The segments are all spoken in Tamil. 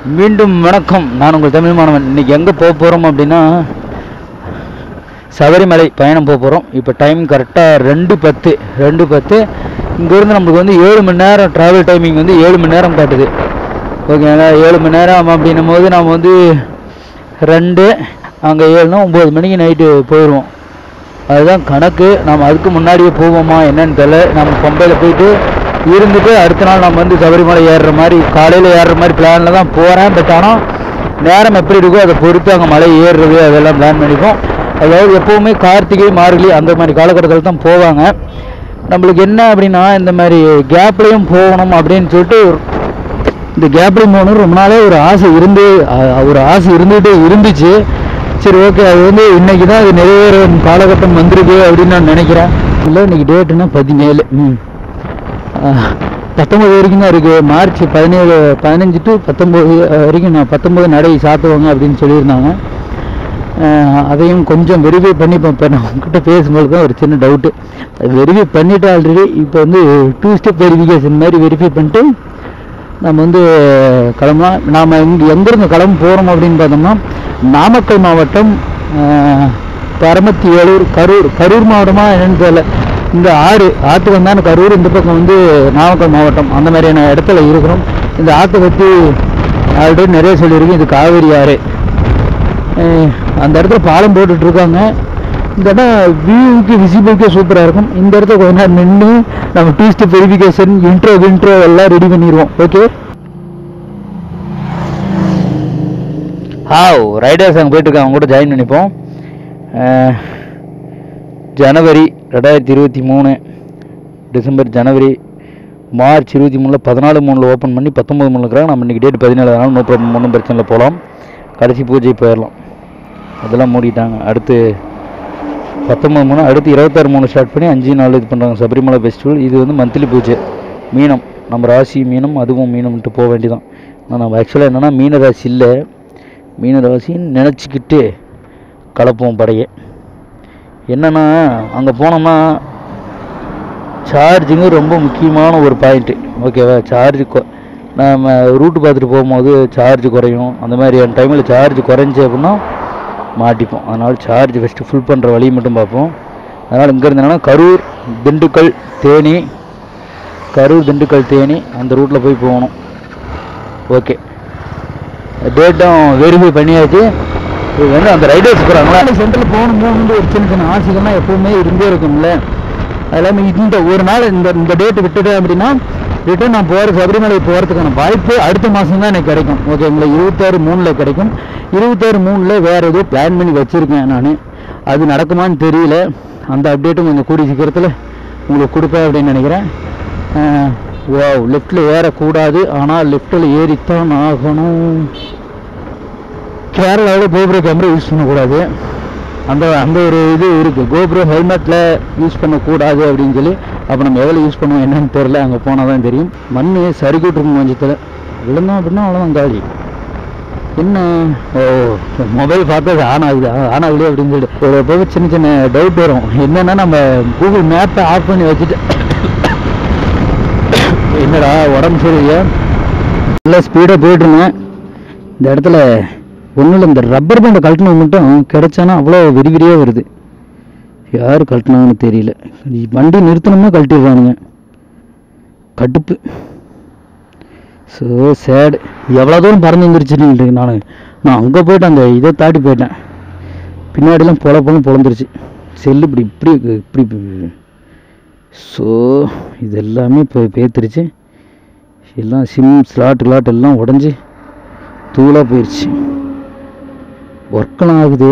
மீண்டும் வணக்கம் நான் உங்கள் தமிழ் மாணவன் இன்னைக்கு எங்கே போக போகிறோம் அப்படின்னா சபரிமலை பயணம் போக போகிறோம் இப்போ டைம் கரெக்டாக ரெண்டு பத்து ரெண்டு பத்து இங்கேருந்து நம்மளுக்கு வந்து ஏழு மணி நேரம் ட்ராவல் டைமிங் வந்து ஏழு மணி நேரம் காட்டுது ஓகேங்களா ஏழு மணி நேரம் அப்படின்னும் போது நம்ம வந்து ரெண்டு அங்கே ஏழுனா ஒம்பது மணிக்கு நைட்டு போயிடுவோம் அதுதான் கணக்கு நம்ம அதுக்கு முன்னாடியே போவோமா என்னன்னு தெரியல நம்ம பம்பையில் போயிட்டு இருந்துட்டு அடுத்த நாள் நம்ம வந்து சபரிமலை ஏறுற மாதிரி காலையில் ஏறுற மாதிரி பிளானில் தான் போகிறேன் பட் ஆனால் நேரம் எப்படி இருக்கோ அதை பொறுத்து அங்கே மலை ஏறுறது அதெல்லாம் பிளான் பண்ணிப்போம் அதாவது எப்போவுமே கார்த்திகை மார்கழி அந்த மாதிரி காலகட்டத்தில் தான் போவாங்க நம்மளுக்கு என்ன அப்படின்னா இந்த மாதிரி கேப்லேயும் போகணும் அப்படின்னு சொல்லிட்டு இந்த கேப்லிங் போகணும் ரொம்ப நாளே ஒரு ஆசை இருந்து அ- ஒரு ஆசை இருந்துகிட்டே இருந்துச்சு சரி ஓகே அது வந்து இன்னைக்கு தான் அது நிறைவேறும் காலகட்டம் வந்திருக்கு அப்படின்னு நான் நினைக்கிறேன் இல்லை இன்னைக்கு டேட்டுனா பதினேழு ம் ஆஹ், பத்தொன்பது வரைக்கும் தான் இருக்குது மார்ச் பதினேழு பதினஞ்சு டு பத்தொம்போது வரைக்கும் நான் பத்தொம்போது நடை சாத்துவாங்க அப்படின்னு சொல்லியிருந்தாங்க ஆஹ், அதையும் கொஞ்சம் வெரிஃபை பண்ணி இப்போ இப்போ நான் உங்ககிட்ட பேசும்போது தான் ஒரு சின்ன டவுட்டு அது வெரிஃபை பண்ணிட்டு ஆல்ரெடி இப்போ வந்து டூ ஸ்டெப் வெரிஃபிகேஷன் மாதிரி வெரிஃபை பண்ணிட்டு நம்ம வந்து கிளம்பலாம் நாம் இங்கே எங்கேருந்து கிளம்ப போகிறோம் அப்படின்னு பார்த்தோம்னா நாமக்கல் மாவட்டம் ஆஹ், பரமத்தி வேலூர் கரூர் கரூர் மாவட்டமா என்னன்னு தெரியல இந்த ஆறு ஆற்று வந்தான கரூர் இந்த பக்கம் வந்து நாமக்கல் மாவட்டம் அந்த மாதிரியான இடத்துல இருக்கிறோம் இந்த ஆற்றை பற்றி ஆல்ரெடி நிறைய சொல்லியிருக்கேன் இது காவேரி ஆறு அஹ், அந்த இடத்துல பாலம் போட்டுட்டு இருக்காங்க இந்த இடம் வியூவுக்கு விசிபிளுக்கே சூப்பராக இருக்கும் இந்த இடத்துல கொஞ்ச நேரம் நின்று நம்ம டூஸ்ட் வெரிஃபிகேஷன் இன்ட்ரோ வின்ட்ரோ எல்லாம் ரெடி பண்ணிடுவோம் ஓகே ஹாவ் ரைடர்ஸ் அங்கே போயிட்டு இருக்காங்க அவங்க கூட ஜாயின் பண்ணிப்போம் அஹ், ஜனவரி ரெண்டாயிரத்தி இருபத்தி மூணு டிசம்பர் ஜனவரி மார்ச் இருபத்தி மூணில் பதினாலு மூணில் ஓப்பன் பண்ணி பத்தொம்பது மூணில் இருக்கிறாங்க நம்ம இன்றைக்கி டேட் பதினேழு அதனால நோ ப்ராப்ளம் ஒன்றும் பிரச்சனை இல்லை போகலாம் கடைசி பூஜை போயிடலாம் அதெல்லாம் மூடிட்டாங்க அடுத்து பத்தொம்பது மூணு அடுத்து இருபத்தாறு மூணு ஸ்டார்ட் பண்ணி அஞ்சு நாள் இது பண்ணுறாங்க சபரிமலை ஃபெஸ்டிவல் இது வந்து மந்த்லி பூஜை மீனம் நம்ம ராசி மீனம் அதுவும் மீனம்ன்ட்டு போக வேண்டியதான் ஆனால் நம்ம ஆக்சுவலாக என்னென்னா மீன ராசி இல்லை மீன ராசின்னு நினச்சிக்கிட்டு கலப்போம் படையை என்னென்னா அங்கே போனோம்னா சார்ஜிங்கு ரொம்ப முக்கியமான ஒரு பாயிண்ட்டு ஓகேவா சார்ஜ் நம்ம ரூட்டு பார்த்துட்டு போகும்போது சார்ஜ் குறையும் அந்த மாதிரியான டைமில் சார்ஜ் குறைஞ்சி அப்படின்னா மாட்டிப்போம் அதனால் சார்ஜ் ஃபஸ்ட்டு ஃபுல் பண்ணுற வழியை மட்டும் பார்ப்போம் அதனால் இங்கேருந்து என்னன்னா கரூர் திண்டுக்கல் தேனி கரூர் திண்டுக்கல் தேனி அந்த ரூட்டில் போய் போகணும் ஓகே டேட்டும் வெரிஃபை பண்ணியாச்சு இது வந்து அந்த ரைடர்ஸ் போகிறாங்களா சென்டரில் போகணும் போகணுன்ற ஒரு சின்ன சின்ன ஆசைகள்லாம் எப்பவுமே இருந்தே இருக்கும்ல அது இல்லாமல் இந்த ஒரு நாள் இந்த இந்த டேட் விட்டுட்டேன் அப்படின்னா ரிட்டர்ன் நான் போகிற சபரிமலை போகிறதுக்கான வாய்ப்பு அடுத்த மாதம் தான் எனக்கு கிடைக்கும் ஓகேங்களா இருபத்தாறு மூணில் கிடைக்கும் இருபத்தாறு மூணில் வேறு ஏதோ பிளான் பண்ணி வச்சுருக்கேன் நான் அது நடக்குமான்னு தெரியல அந்த அப்டேட்டும் கொஞ்சம் கூடிய சீக்கிரத்தில் உங்களுக்கு கொடுப்பேன் அப்படின்னு நினைக்கிறேன் ஓ லெஃப்டில் ஏறக்கூடாது ஆனால் லெஃப்ட்டில் ஏறித்தான் ஆகணும் கேரளாவில் கோபுர கேமரா யூஸ் பண்ணக்கூடாது அந்த அந்த ஒரு இது இருக்குது கோபுர ஹெல்மெட்டில் யூஸ் பண்ணக்கூடாது அப்படின்னு சொல்லி அப்போ நம்ம எவ்வளோ யூஸ் பண்ணுவோம் என்னன்னு தெரில அங்கே போனால் தான் தெரியும் மண் சறுக்கிட்டு இருக்கும் கொஞ்சத்தில் விழுந்தோம் அப்படின்னா அவ்வளோதான் காலி என்ன ஓ மொபைல் பார்த்தா அது ஆன் ஆகுது ஆன் ஆகலையே அப்படின்னு சொல்லிட்டு ஒரு போக சின்ன சின்ன டவுட் வரும் என்னன்னா நம்ம கூகுள் மேப்பை ஆஃப் பண்ணி வச்சுட்டு என்னடா உடம்பு சரியில்லையா நல்லா ஸ்பீடாக போயிட்டுருந்தேன் இந்த இடத்துல ஒன்றும் இல்லை இந்த ரப்பர் பேண்டை கழட்டினது மட்டும் கிடைச்சானா அவ்வளோ விரிவிரியாக வருது யார் கழட்டினாங்கன்னு தெரியல வண்டி நிறுத்தணுமா கழட்டிடுறானுங்க கடுப்பு ஸோ சேடு எவ்வளோ தூரம் பறந்து வந்துருச்சுன்னு நான் நான் அங்கே போயிட்டு அந்த இதை தாண்டி போயிட்டேன் பின்னாடிலாம் பொல பொலம் பொழந்துருச்சு செல்லு இப்படி இப்படி இருக்கு, இப்படி ஸோ இது எல்லாமே இப்போ பேத்துருச்சு எல்லாம் சிம் ஸ்லாட் கிளாட் எல்லாம் உடஞ்சி தூளாக போயிடுச்சு ஒர்க்கெல்லாம் ஆகுது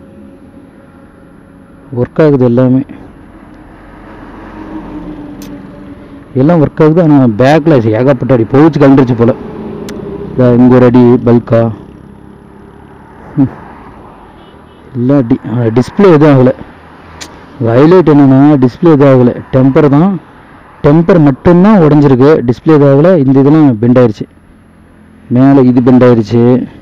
ஒர்க் ஆகுது எல்லாமே எல்லாம் ஒர்க் ஆகுது ஆனால் பேக்கில் ஏகப்பட்ட அடி பவுச்சு கலந்துருச்சு போல் இதா இங்கே ஒரு அடி பல்கா எல்லா அடி டிஸ்பிளே எதுவும் ஆகலை ஹைலைட் என்னென்னா டிஸ்பிளே எதுவும் ஆகலை டெம்பர் தான் டெம்பர் மட்டும்தான் உடஞ்சிருக்கு டிஸ்பிளே எதுவும் ஆகலை இந்த இதெல்லாம் பெண்ட் ஆயிருச்சு மேலே இது பெண்ட் ஆயிருச்சு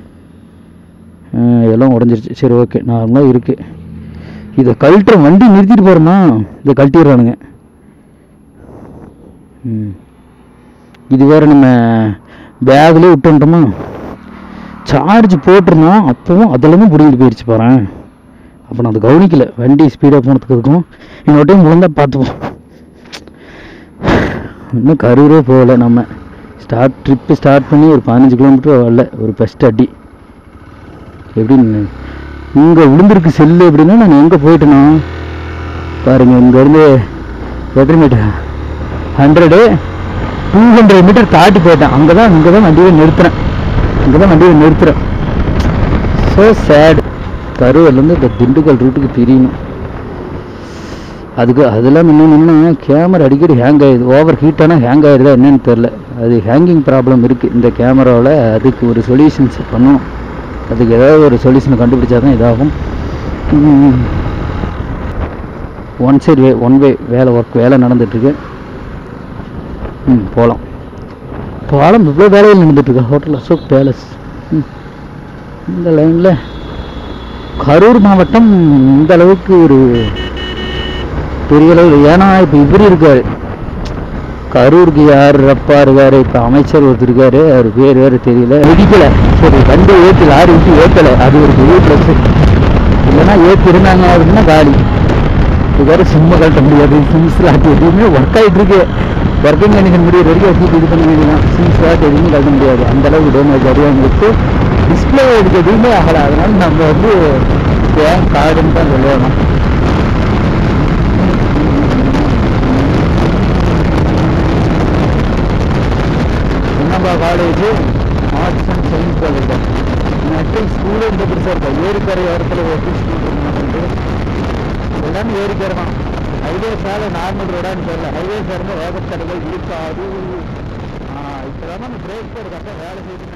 அஹ் எல்லாம் உடஞ்சிருச்சு சரி ஓகே நார்மலாக இருக்குது இதை கழட்டுற வண்டி நிறுத்திட்டு போகிறோமா இதை கழட்டிடுறானுங்க ம் இது வேறு நம்ம பேக்லேயே விட்டு வந்துட்டோமா சார்ஜ் போட்டிருந்தோம் அப்பவும் அதுலேருந்து பிடிங்கிட்டு போயிடுச்சு பாறேன் அப்போ நான் அதை கவனிக்கல வண்டி ஸ்பீடாக போனதுக்கு இருக்கும் இன்னொரு டைம் ஒழுங்கா பார்த்துப்போம் இன்னும் கரூரே போகல நம்ம ஸ்டார்ட் ட்ரிப்பு ஸ்டார்ட் பண்ணி ஒரு பதினஞ்சு கிலோமீட்டர் வரல ஒரு ஃபஸ்ட் அடி எப்படின்னு இங்கே விழுந்திருக்கு செல்லு எப்படின்னா நான் எங்கே போயிட்டேனா பாருங்க இங்கேருந்து எத்தனை metre hundred two hundred metre தாண்டி போயிட்டேன் அங்கே தான் இங்கே தான் வண்டியை நிறுத்துறேன் இங்கே தான் வண்டியை நிறுத்துறேன் ஸோ சேட் கரூர்லேருந்து இந்த திண்டுக்கல் ரூட்டுக்கு பிரியணும் அதுக்கு அதெல்லாம் இன்னொன்று என்னன்னா கேமரா அடிக்கடி ஹேங் ஆயிடுது ஓவர் ஹீட் ஆனால் ஹேங் ஆயிடுதா என்னன்னு தெரில அது ஹேங்கிங் ப்ராப்ளம் இருக்குது இந்த கேமராவில் அதுக்கு ஒரு சொல்யூஷன்ஸ் பண்ணணும் அதுக்கு ஏதாவது ஒரு சொல்யூஷன் கண்டுபிடிச்சா தான் இதாகும் one side way one way வேலை ஒர்க் வேலை நடந்துட்டுருக்கு ம் போகலாம் பாலம் இவ்வளோ வேலையில் நடந்துட்டுருக்கு ஹோட்டல் அசோக் பேலஸ் ம் இந்த லைனில் கரூர் மாவட்டம் இந்த அளவுக்கு ஒரு பெரிய அளவில் ஏன்னா இப்போ இவர் இருக்காரு கரூருக்கு யார் ரப்பா இருக்காரு இப்போ அமைச்சர் ஒருத்தர் இருக்காரு அவர் பேர் வேறு தெரியல இடிக்கல சரி வண்டி ஏற்றி லாரி விட்டு ஏற்றலை அது ஒரு பெரிய ப்ளஸ் இல்லைன்னா ஏற்றி இருந்தாங்க அப்படின்னா காலி இது வேறு சும்மா கழட்ட முடியாது சிம்ஸ் லாட் எதுவுமே ஒர்க் ஆகிட்டு இருக்கு ஒர்க்கிங் கண்டிஷன் முடியிற வரைக்கும் வச்சுட்டு இது பண்ண வேண்டியதான் சிம்ஸ் லாட் எதுவுமே கழட்ட முடியாது அந்த அளவுக்கு டேமேஜ் அறிவாங்களுக்கு டிஸ்பிளே இதுக்கு எதுவுமே ஆகலை அதனால நம்ம வந்து ஏன் கார்டுன்னு தான் சொல்லணும் என்னப்பா college arts and science college நெட்டில் ஸ்கூலும் இந்த பெருசாக இருக்கா ஏரிக்கரை இடத்துல ஒரு ஸ்கூல் இருக்கு எல்லாமே ஏரிக்கரை தான் ஹைவே சாலை நார்மல் ரோடான்னு தெரியல ஹைவே சார்ந்த வேகத்தடைகள் இருக்காது இப்போதான் பிரேக் போர்டு கரெக்டாக வேலை செய்யுதுன்னு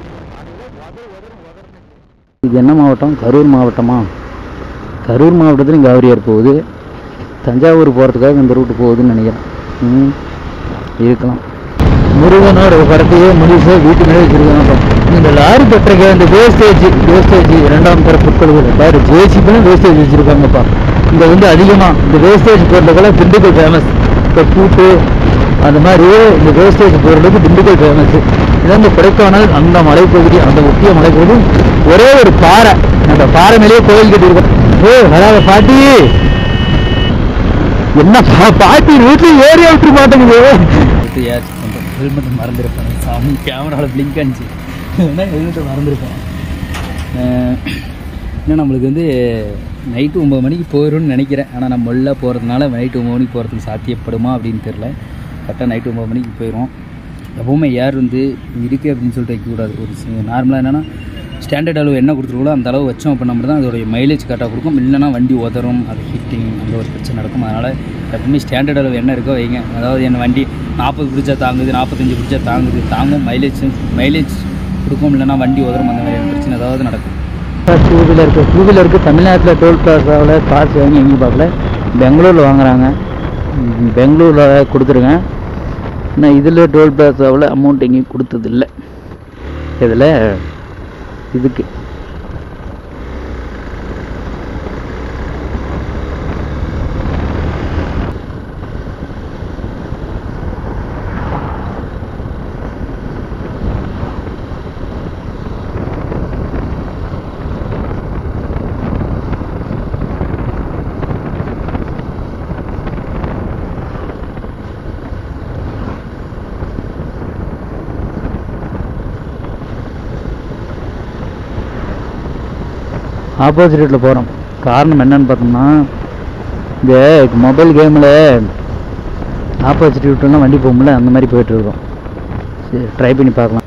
இது என்ன மாவட்டம் கரூர் மாவட்டமா கரூர் மாவட்டத்தில் இங்கே ஆவரியார் போகுது தஞ்சாவூர் போகிறதுக்காக இந்த ரூட்டு போகுதுன்னு நினைக்கிறேன் ம் இருக்கலாம் முருகனோட படத்தையே முழுசா வீட்டு மேலே வச்சிருக்காங்க இந்த லாரி பெற்றக்க இந்த வேஸ்டேஜ் வேஸ்டேஜ் இரண்டாம் தர பொருட்கள் பாரு ஜேசிபிலும் வேஸ்டேஜ் வச்சிருக்காங்கப்பா இங்க வந்து அதிகமா இந்த வேஸ்டேஜ் பொருளுக்கெல்லாம் திண்டுக்கல் ஃபேமஸ் இப்போ பூட்டு அந்த மாதிரி இந்த வேஸ்டேஜ் பொருளுக்கு திண்டுக்கல் ஃபேமஸ் இதான் இந்த கொடைக்கானல் அந்த மலைப்பகுதி அந்த ஒட்டிய மலைப்பகுதி ஒரே ஒரு பாறை அந்த பாறை மேலேயே கோயில் கட்டியிருக்கோம் ஓ வராத பாட்டி என்ன பா- பாட்டி வீட்டில் ஏரியா விட்டு மாட்டேங்குது ஏச்சு பண்ணுறேன் ஹெல்மெட் மறந்துருப்பேன் சாமி கேமராவில் பிளிங்க் அடிச்சு ஏன்னா ஹெல்மெட்டை மறந்துருப்பேன் இன்னும் நம்மளுக்கு வந்து நைட்டு ஒம்பது மணிக்கு போயிடும்னு நினைக்கிறேன் ஆனால் நம்ம உள்ள போகிறதுனால நைட்டு ஒம்பது மணிக்கு போகிறதுக்கு சாத்தியப்படுமா அப்படின்னு தெரில கரெக்டாக நைட்டு ஒம்பது மணிக்கு போயிடும் எப்போவுமே ஏர் வந்து இருக்குது அப்படின்னு சொல்லிட்டு வைக்கக்கூடாது ஒரு நார்மலாக என்னென்னா ஸ்டாண்டர்ட் அளவு என்ன கொடுத்துருக்கோ அந்த அளவு வச்சோம் அப்படின்னா மட்டும் தான் அதோடைய மைலேஜ் கரெக்டாக கொடுக்கும் இல்லைன்னா வண்டி உதறும் அது ஹீட்டிங் அந்த ஒரு பிரச்சனை நடக்கும் அதனால் எப்பவுமே ஸ்டாண்டர்ட் அளவு என்ன இருக்கோ வைங்க அதாவது என் வண்டி நாற்பது பிடிச்சா தாங்குது நாற்பத்தஞ்சு பிடிச்சா தாங்குது தாங்கும் மைலேஜ் மைலேஜ் கொடுக்கும் இல்லைன்னா வண்டி உதறும் அந்த மாதிரியான பிரச்சனை ஏதாவது நடக்கும் டூ வீலருக்கு டூ வீலருக்கு தமிழ்நாட்டில் டோல் பிளாஸாவில் காசு வாங்கி எங்கேயும் பார்க்கல பெங்களூரில் வாங்குறாங்க ம், பெங்களூரில் கொடுத்துருங்க நான் இதில் டோல் பிளாஸாவில் அமௌண்ட் எங்கேயும் கொடுத்ததில்ல இதில் இதுக்கு ஆப்போசிட்டில் போகிறோம் காரணம் என்னன்னு பார்த்தோம்னா இந்த மொபைல் கேமில் ஆப்போசிட் விட்டோம்னா வண்டி போகும்ல அந்த மாதிரி போயிட்டுருக்கோம் சரி ட்ரை பண்ணி பார்க்கலாம்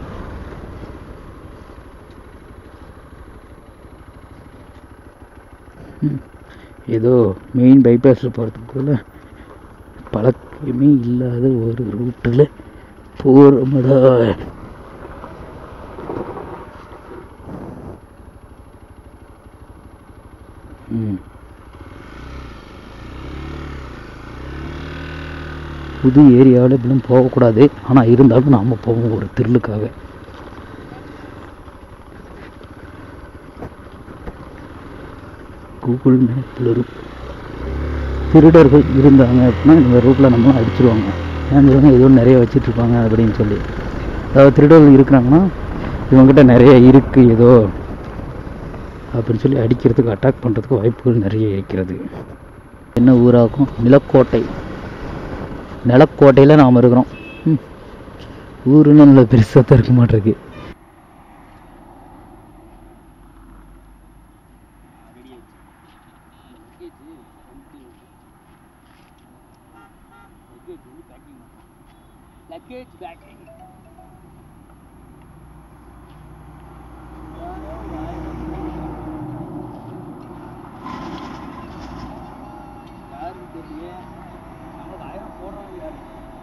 ம். ஏதோ மெயின் பைபாஸில் போகிறதுக்குள்ள பழக்கமே இல்லாத ஒரு ரூட்டில் போகிறோமடா ம் புது ஏரியாவில் இப்படிலாம் போகக்கூடாது ஆனால் இருந்தாலும் நாம் போவோம் ஒரு திருளுக்காக கூகுள் மேப்பில் இருக்கும் திருடர்கள் இருந்தாங்க அப்படின்னா இந்த ரூட்டில் நம்மளாம் அடிச்சிருவாங்க ஏன்னு சொல்லுங்க ஏதோ நிறைய வச்சிட்ருப்பாங்க அப்படின்னு சொல்லி அதாவது திருடர்கள் இருக்கிறாங்கன்னா இவங்ககிட்ட நிறைய இருக்குது ஏதோ அப்படின்னு சொல்லி அடிக்கிறதுக்கு அட்டாக் பண்ணுறதுக்கு வாய்ப்புகள் நிறைய இருக்கிறது என்ன ஊராகும் நிலக்கோட்டை நிலக்கோட்டையில் நாம் இருக்கிறோம் ம். ஊருன்னு நல்ல பெருசாக தான் இருக்க மாட்டிருக்கு லக்கேஜ் பேக்கிங் யாருக்கு தெரியல நமக்கு ஆயிரம் போடுறோம் யாரு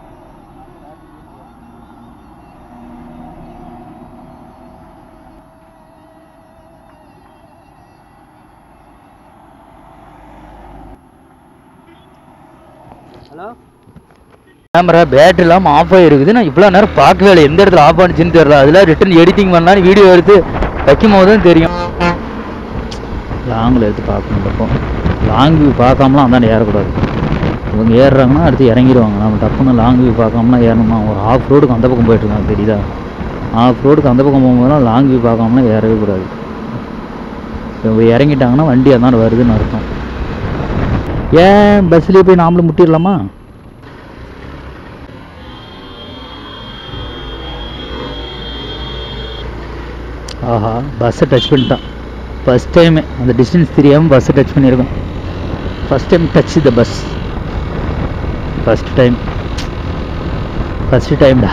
ஹலோ கேமரா பேட்டரி இல்லாமல் ஆஃப் ஆகிருக்குது நான் இவ்வளோ நேரம் பார்க்கவே இல்லை எந்த இடத்துல ஆஃப் ஆனிச்சுன்னு தெரியல அதில் ரிட்டன் எடிட்டிங் பண்ணலான்னு வீடியோ எடுத்து வைக்கும் போது தான் தெரியும் லாங்கில் எடுத்து பார்க்கணும் பக்கம் லாங் வியூ பார்க்காமலாம் அந்தாண்ட ஏறக்கூடாது இவங்க ஏறுறாங்கன்னா அடுத்து இறங்கிடுவாங்க நம்ம டப்புன்னு லாங் வியூ பார்க்காமலாம் ஏறணுமா ஒரு ஆஃப் ரோடுக்கு அந்த பக்கம் போயிட்டுருக்காங்க தெரியுதா ஆஃப் ரோடுக்கு அந்த பக்கம் போகும்போதெல்லாம் லாங் வியூ பார்க்காமலாம் ஏறவே கூடாது இவங்க இறங்கிட்டாங்கன்னா வண்டி அந்தாண்ட வருதுன்னு அர்த்தம் ஏன் பஸ்லேயே போய் நாமளும் முட்டிடலாமா ஆஹா பஸ்ஸை டச் பண்ணிட்டான் ஃபஸ்ட் டைமு அந்த டிஸ்டன்ஸ் தெரியாமல் பஸ்ஸை டச் பண்ணியிருக்கோம் first time touch the bus first time first டைம்டா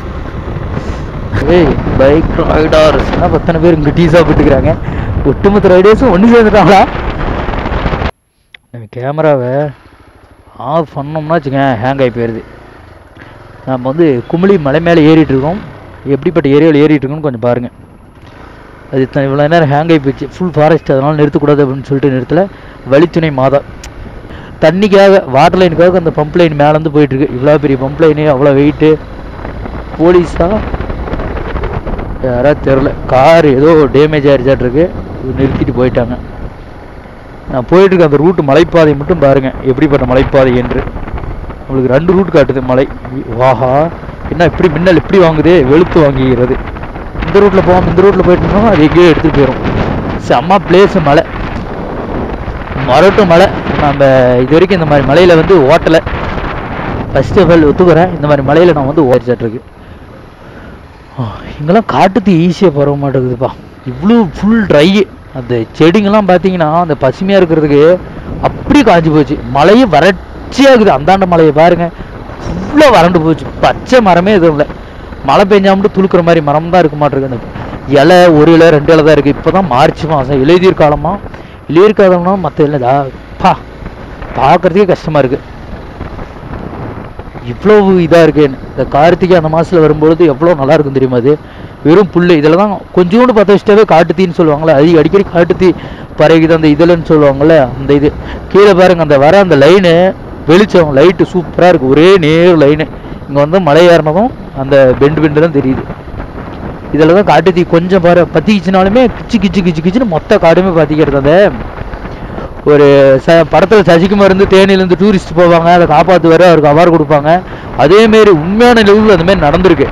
ஏய் பைக் ரைடர்ஸ் பத்தனை பேர் இங்கே டீ சாப்பிட்டுக்கிறாங்க ஒட்டுமொத்த ரைடர்ஸும் ஒன்று சேர்ந்துட்டாங்களா நம்ம கேமராவை ஆஃப் பண்ணோம்னா வச்சுங்க ஹேங் ஆகி போயிடுது நம்ம வந்து குமிளி மலை மேலே ஏறிட்டு இருக்கோம் எப்படிப்பட்ட ஏரியாவில் ஏறிட்டு இருக்கோம்னு கொஞ்சம் பாருங்கள் அது இத்தனை இவ்வளோ நேரம் ஹேங் ஆகி போச்சு ஃபுல் ஃபாரஸ்ட் அதனால் நிறுத்தக்கூடாது அப்படின்னு சொல்லிட்டு நிறுத்தல வழித்துணை மாதா தண்ணிக்காக வாட்டர் லைனுக்காக அந்த பம்ப் லைன் மேலேருந்து போயிட்டுருக்கு இவ்வளோ பெரிய பம்ப் லைனு அவ்வளோ வெயிட்டு போலீஸா யாராவது தெரில கார் ஏதோ டேமேஜ் ஆகிடுச்சாட்ருக்கு நிறுத்திட்டு போயிட்டாங்க நான் போயிட்டுருக்க அந்த ரூட்டு மலைப்பாதை மட்டும் பாருங்கள் எப்படிப்பட்ட மலைப்பாதை என்று உங்களுக்கு ரெண்டு ரூட் காட்டுது மலை வாஹா என்ன இப்படி மின்னல் இப்படி வாங்குது வெளுத்து வாங்குகிறது இந்த ரூட்டில் போகாமல் இந்த ரூட்டில் போயிட்டு இருந்தோம் அது எங்கேயோ எடுத்துகிட்டு போயிடும் செம்ம பிளேஸ் மலை மரட்டு மலை நம்ம இது வரைக்கும் இந்த மாதிரி மலையில் வந்து ஓட்டலை ஃபஸ்ட் ஆஃப் ஆல் ஒத்துக்கிறேன் இந்த மாதிரி மலையில் நான் வந்து ஓடிச்சாட்ருக்கு இங்கெல்லாம் காட்டுத்து ஈஸியாக பரவ மாட்டேங்குதுப்பா இவ்வளோ ஃபுல் ட்ரை அந்த செடிங்கெல்லாம் பார்த்தீங்கன்னா அந்த பசுமையாக இருக்கிறதுக்கு அப்படியே காஞ்சி போச்சு மலையே வறட்சியாக இருக்குது அந்தாண்ட மலையை பாருங்க ஃபுல்லாக வறண்டு போச்சு பச்சை மரமே எதுவும் இல்லை மழை பெஞ்சா மட்டும் துளுக்குற மாதிரி மரம் தான் இருக்க மாட்டிருக்கு அந்த இலை ஒரு இலை ரெண்டு இலை தான் இருக்குது இப்போ தான் மார்ச் மாதம் இலையுதிர் காலமா இலையுதிர் காலம்னா மற்ற இல்லைதா பா பார்க்குறதுக்கே கஷ்டமாக இருக்குது இவ்வளவு இதாக இருக்கு இந்த கார்த்திகை அந்த மாதத்தில் வரும்பொழுது எவ்வளோ நல்லா இருக்கும் தெரியுமா அது வெறும் புல் இதில் தான் கொஞ்சோண்டு பற்ற வச்சுட்டாவே காட்டுத்தீன்னு சொல்லுவாங்கள்ல அது அடிக்கடி காட்டுத்தீ பறகுது அந்த இதுலன்னு சொல்லுவாங்கள்ல அந்த இது கீழே பாருங்க அந்த வர அந்த லைனு வெளிச்சம் லைட்டு சூப்பராக இருக்குது ஒரே நேர் லைனு இங்கே வந்து மலை ஏறினதும் அந்த பெண்டு பெண்டு தான் தெரியுது இதில் தான் காட்டுத்தீ கொஞ்சம் பாரு பற்றிக்கிச்சுனாலுமே கிச்சு கிச்சு கிச்சு கிச்சுன்னு மொத்த காடுமே பற்றிக்கிறது அந்த ஒரு ச படத்தில் சசிகுமார் இருந்து தேனியிலேருந்து டூரிஸ்ட் போவாங்க அதை காப்பாற்றுவார் அவருக்கு அவார்டு கொடுப்பாங்க அதேமாரி உண்மையான நிகழ்வு அந்த மாதிரி நடந்திருக்கு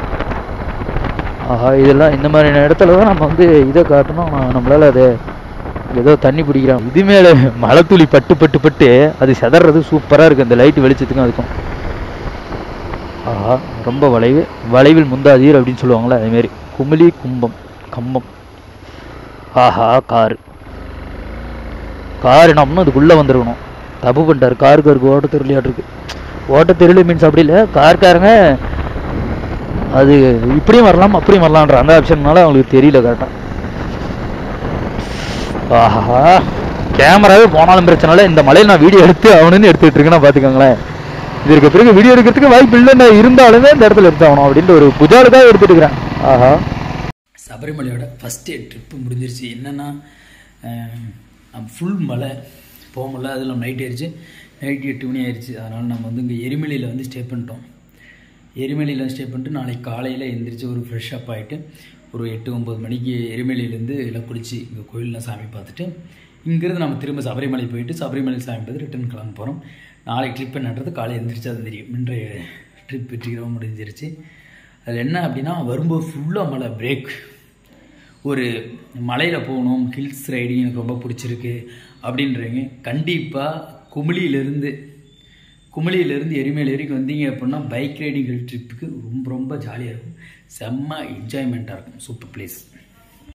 ஆஹா இதெல்லாம் இந்த மாதிரி இடத்துல தான் நம்ம வந்து இதை காட்டணும் நம்மளால் அதை ஏதோ தண்ணி பிடிக்கிறோம் இது மேலே மழை துளி பட்டு பட்டு பட்டு அது செதறது சூப்பராக இருக்குது அந்த லைட் வெளிச்சத்துக்கும் அதுக்கும் ஆஹா ரொம்ப வளைவு வளைவில் முந்தாதீர் அப்படின்னு சொல்லுவாங்களே அதேமாரி குமிழி கும்பம் கம்பம் ஆஹா காரு கார் என்ன இதுக்குள்ளே வந்துருக்கணும் தப்பு பண்ணிட்டார் காருக்கு இருக்கு ஓட்ட தெரியலையாட்டு இருக்கு ஓட்ட தெரியல மீன்ஸ் அப்படி இல்லை கார்காரங்க அது இப்படியும் வரலாம் அப்படியும் வரலான்ற அந்த ஆப்ஷன்னால அவங்களுக்கு தெரியல கரெக்டாக ஆஹா கேமராவே போனாலும் பிரச்சனை இல்லை இந்த மலையில் நான் வீடியோ எடுத்து அவனுன்னு எடுத்துக்கிட்டு இருக்கேன்னா பார்த்துக்கோங்களேன் இதற்கு பிறகு வீடியோ எடுக்கிறதுக்கு வாய்ப்பு இல்லைன்னு இருந்தாலுமே இந்த இடத்துல எடுத்தாகணும் அப்படின்ட்டு ஒரு புஜாலுக்காக எடுத்துட்டு இருக்கிறேன் ஆஹா சபரிமலையோட ஃபஸ்ட் டே ட்ரிப்பு முடிஞ்சிருச்சு என்னென்னா ஃபுல் மலை போக முடியல அதில் நைட் ஆயிடுச்சு நைட் எட்டு மணி ஆயிடுச்சு அதனால் நம்ம வந்து இங்கே எரிமலையில் வந்து ஸ்டே பண்ணிட்டோம் எரிமலையில் ஸ்டே பண்ணிட்டு நாளைக்கு காலையில் எந்திரிச்சு ஒரு ஃப்ரெஷ் அப் ஆகிட்டு ஒரு எட்டு ஒம்பது மணிக்கு எரிமலையிலேருந்து எல்லாம் குளிச்சு இங்கே கோயிலெலாம் சாமி பார்த்துட்டு இங்கேருந்து நம்ம திரும்ப சபரிமலை போயிட்டு சபரிமலை சாமி பார்த்து ரிட்டர்ன் கிளம்ப போகிறோம் நாளைக்கு ட்ரிப் என்னன்றது காலை எந்திரிச்சா தான் தெரியும் இன்றைய ட்ரிப் வெற்றிகரமாக முடிஞ்சிருச்சு அதில் என்ன அப்படின்னா வரும்போது ஃபுல்லாக மழை பிரேக் ஒரு மலையில் போகணும் ஹில்ஸ் ரைடிங் எனக்கு ரொம்ப பிடிச்சிருக்கு அப்படின்றவங்க கண்டிப்பாக குமிளியிலேருந்து குமிளியிலேருந்து எரிமேல் வரைக்கும் வந்தீங்க அப்படின்னா பைக் ரைடிங் ட்ரிப்புக்கு ரொம்ப ரொம்ப ஜாலியாக இருக்கும் செம்ம என்ஜாய்மெண்ட்டாக இருக்கும் சூப்பர் பிளேஸ்